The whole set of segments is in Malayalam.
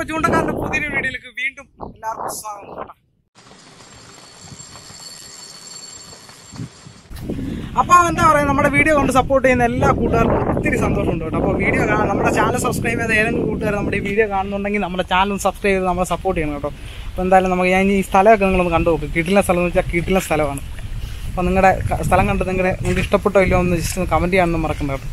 ചൂണ്ടക്കാരന്റെ പുതിയൊരു വീഡിയോയിലേക്ക് വീണ്ടും എല്ലാവർക്കും സ്വാഗതം കേട്ടോ അപ്പോൾ എന്താ പറയുക നമ്മുടെ വീഡിയോ കൊണ്ട് സപ്പോർട്ട് ചെയ്യുന്ന എല്ലാ കൂട്ടുകാർക്കും ഒത്തിരി സന്തോഷമുണ്ട് കേട്ടോ അപ്പോൾ വീഡിയോ കാണാൻ നമ്മുടെ ചാനൽ സബ്സ്ക്രൈബ് ചെയ്ത ഏതെങ്കിലും കൂട്ടുകാർ നമ്മുടെ ഈ വീഡിയോ കാണുന്നുണ്ടെങ്കിൽ നമ്മുടെ ചാനൽ സബ്സ്ക്രൈബ് ചെയ്ത് നമ്മളെ സപ്പോർട്ട് ചെയ്യണം കേട്ടോ അപ്പോൾ എന്തായാലും നമുക്ക് ഞാൻ ഈ സ്ഥലമൊക്കെ നിങ്ങളൊന്ന് കണ്ടു നോക്കും കിട്ടില്ല സ്ഥലം എന്ന് വെച്ചാൽ കിട്ടില്ല സ്ഥലമാണ് അപ്പോൾ നിങ്ങളുടെ ക- സ്ഥലം കണ്ട് നിങ്ങളുടെ നിങ്ങൾക്ക് ഇഷ്ടപ്പെട്ടോ ഇല്ലയോ എന്ന് ജസ്റ്റ് ഒന്ന് കമൻറ്റ് ചെയ്യാനൊന്നും മറക്കണ്ട കേട്ടോ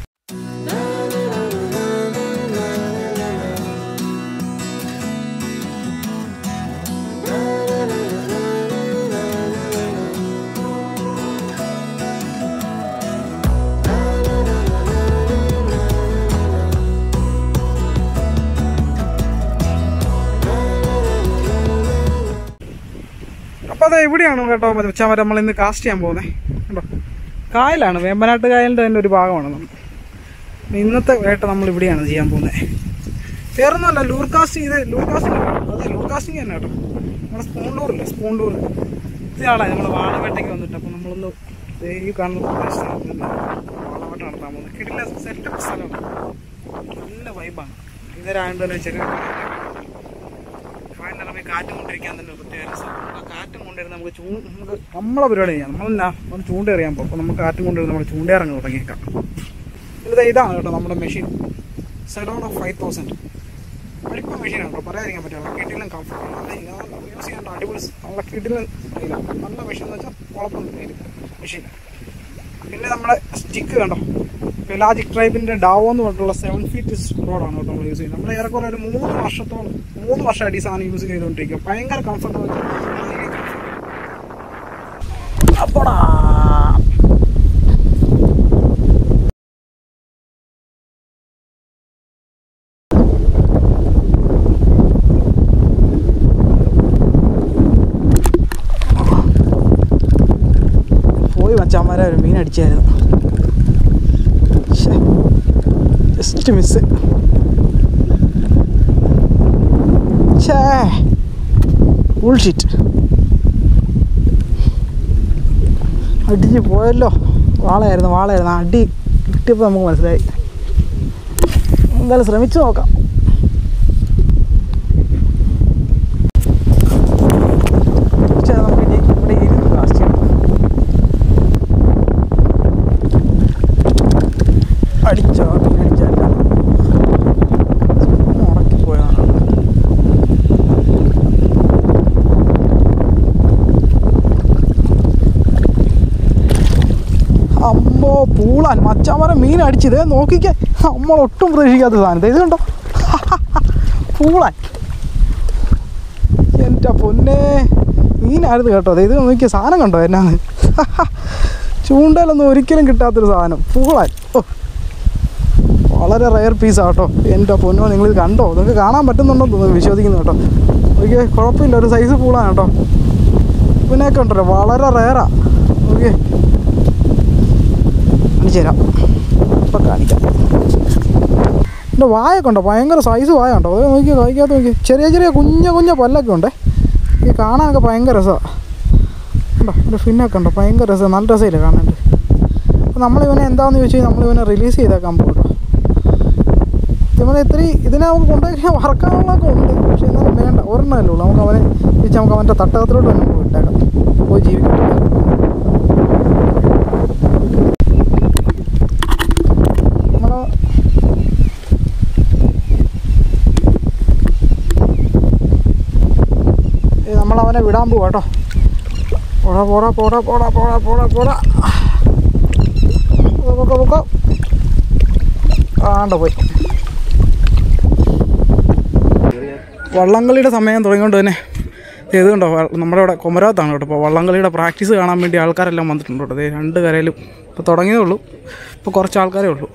അപ്പോൾ അത് എവിടെയാണ് കേട്ടോ ഉച്ചാമരം നമ്മൾ ഇന്ന് കാസ്റ്റ് ചെയ്യാൻ പോകുന്നത് കേട്ടോ കായലാണ് വേമ്പനാട്ട് കായലിൻ്റെ തന്നെ ഒരു ഭാഗമാണ് നമ്മൾ അപ്പോൾ ഇന്നത്തെ വേട്ട നമ്മൾ ഇവിടെയാണ് ചെയ്യാൻ പോകുന്നത് വേറൊന്നുമല്ല ലൂർ കാസ്റ്റിംഗ് ഇത് ലൂർ കാസ്റ്റിംഗ് അതെ ലൂർ കാസ്റ്റിംഗ് തന്നെ കേട്ടോ നമ്മുടെ സ്പൂൺ ലൂറില്ലേ സ്പൂൺ ലൂർ ഇതാണ് നമ്മൾ വാളവേട്ടയ്ക്ക് വന്നിട്ട് അപ്പോൾ നമ്മളൊന്ന് ദേ ഈ കാണുന്ന പ്രദേശത്താണ് നമ്മൾ വാളവേട്ട നടത്താൻ പോകുന്നത് കിടില സെറ്റപ്പ് സ്ഥലമാണ് നല്ല വൈബാണ് ഇതൊരാണ്ട് തന്നെ ചെറിയ കായലിറങ്ങി കാറ്റും കൊണ്ടിരിക്കാൻ തന്നെ ഒരു പ്രത്യേക രസം ആ കാറ്റും കൊണ്ടിരുന്ന് നമുക്ക് ചൂ നമുക്ക് നമ്മളെ പരിപാടി ചെയ്യാം നമ്മളെന്നാ നമ്മൾ ചൂണ്ടയെറിയാൻ പോകും അപ്പോൾ നമുക്ക് കാറ്റും കൊണ്ടിരുന്ന് നമ്മൾ ചൂണ്ടയിറങ്ങി തുടങ്ങിയേക്കാം ഇത് ഇതാണ് കേട്ടോ നമ്മുടെ മെഷീൻ സെഡോണോ ഫൈവ് തൗസൻഡ് അടുപ്പ മെഷീനാണ് കേട്ടോ പറയാതിരിക്കാൻ പറ്റില്ല കിട്ടിലും കംഫർട്ട് നല്ല യൂസ് ചെയ്യാൻ അടിപൊളി നല്ല കിട്ടിലും ഇതാണ് നല്ല മെഷീൻ എന്ന് വെച്ചാൽ കുഴപ്പം മെഷീൻ പിന്നെ നമ്മുടെ സ്റ്റിക്ക് കണ്ടോ പെലാജിക് ട്രൈബിന്റെ ഡാവോ എന്ന് പറഞ്ഞിട്ടുള്ള സെവൻ ഫീറ്റ് റോഡാണ് കേട്ടോ നമ്മൾ യൂസ് ചെയ്യുന്നത് നമ്മൾ ഏറെക്കുറെ ഒരു മൂന്ന് വർഷത്തോളം മൂന്ന് വർഷമായിട്ട് ഈ സാധനം യൂസ് ചെയ്തുകൊണ്ടിരിക്കുക ഭയങ്കര കംഫർട്ട് അപ്പോടാ പോയി മച്ചാന്മാരെ ഒരു മീൻ അടിച്ചായിരുന്നു ജസ്റ്റ് മിസ് ഛേ ബുൾഷിറ്റ് അടിച്ച് പോയല്ലോ വാളയായിരുന്നു വാളയായിരുന്നു അടി കിട്ടിയപ്പോൾ നമുക്ക് മനസ്സിലായി എന്തായാലും ശ്രമിച്ചു നോക്കാം പക്ഷേ നമുക്ക് ഇനി ഇവിടെ ഇരുന്ന് കാസ്റ്റ് ചെയ്യാം അടിച്ചോ അടിച്ചല്ല ഉറക്കിപ്പോയതാണ് അമ്മോ പൂളാൻ മച്ചാമരം മീൻ അടിച്ചത് നോക്കിക്കേ നമ്മൾ ഒട്ടും പ്രതീക്ഷിക്കാത്ത സാധനം ദേ ഇത് കണ്ടോ പൂളാൻ എൻ്റെ പൊന്നെ മീനായിരുന്നു കേട്ടോ ദേ ഇത് നോക്കിയ സാധനം കണ്ടോ എന്നാന്ന് ചൂണ്ടയിലൊന്നും ഒരിക്കലും കിട്ടാത്തൊരു സാധനം പൂളാൻ ഓ വളരെ റയർ പീസാണ് കേട്ടോ എൻ്റെ പൊന്നോ നിങ്ങളിത് കണ്ടോ നിങ്ങൾക്ക് കാണാൻ പറ്റുന്നുണ്ടോ തോന്നുന്നു വിശ്വസിക്കുന്നു കേട്ടോ ഓക്കെ കുഴപ്പമില്ല ഒരു സൈസ് പൂളാണ് കേട്ടോ ഇതിനൊക്കെ ഉണ്ടല്ലോ വളരെ റയറാ ഓക്കെ കാണിച്ചു തരാം ഇപ്പം കാണിക്കാം എൻ്റെ വായൊക്കെ ഉണ്ടോ ഭയങ്കര സൈസ് വായ ഉണ്ടോ അത് നോക്കി കഴിക്കാത്ത നോക്കി ചെറിയ ചെറിയ കുഞ്ഞ കുഞ്ഞ പല്ലൊക്കെ ഉണ്ടേ ഈ കാണാനൊക്കെ ഭയങ്കര രസമാണ് ഉണ്ടോ ഒരു ഫിന്നൊക്കെ ഉണ്ടോ ഭയങ്കര രസം നല്ല രസമില്ല കാണാൻ അപ്പോൾ നമ്മളിവനെ എന്താണെന്ന് ചോദിച്ചു കഴിഞ്ഞാൽ നമ്മളിവനെ റിലീസ് ചെയ്തേക്കാൻ പോകും കേട്ടോ നമ്മൾ ഇത്രയും ഇതിനെ നമുക്ക് കൊണ്ടുപോയി കഴിഞ്ഞാൽ വറക്കാനുള്ളതൊക്കെ ഉണ്ട് പക്ഷേ എന്നാലും വേണ്ട ഒരെണ്ണമല്ലേ ഉള്ളൂ നമുക്ക് അവനെ തിരിച്ച് നമുക്ക് അവൻ്റെ തട്ടകത്തിലോട്ട് തന്നെ നമുക്ക് വിട്ടേക്കാം പോയി ജീവിക്കട്ടെ നമ്മൾ നമ്മളവനെ വിടാൻ പോവാ കേട്ടോ പോടാ പോടാ പോടാ പോടാ പോടാ പോടാ പോടാ പൊക്കോ പൊക്കോ ആണ്ട പോയി വള്ളംകളിയുടെ സമയം തുടങ്ങിയോണ്ട് തന്നെ ഇത് കണ്ടോ വ- നമ്മുടെ ഇവിടെ കുമരകത്താണ് കേട്ടോ അപ്പോൾ വള്ളംകളിയുടെ പ്രാക്ടീസ് കാണാൻ വേണ്ടി ആൾക്കാരെല്ലാം വന്നിട്ടുണ്ട് കേട്ടോ ദേ രണ്ട് കരയിലും ഇപ്പോൾ തുടങ്ങിയതേ ഉള്ളൂ ഇപ്പോൾ കുറച്ച് ആൾക്കാരേ ഉള്ളൂ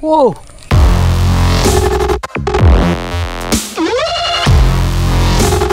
ഓ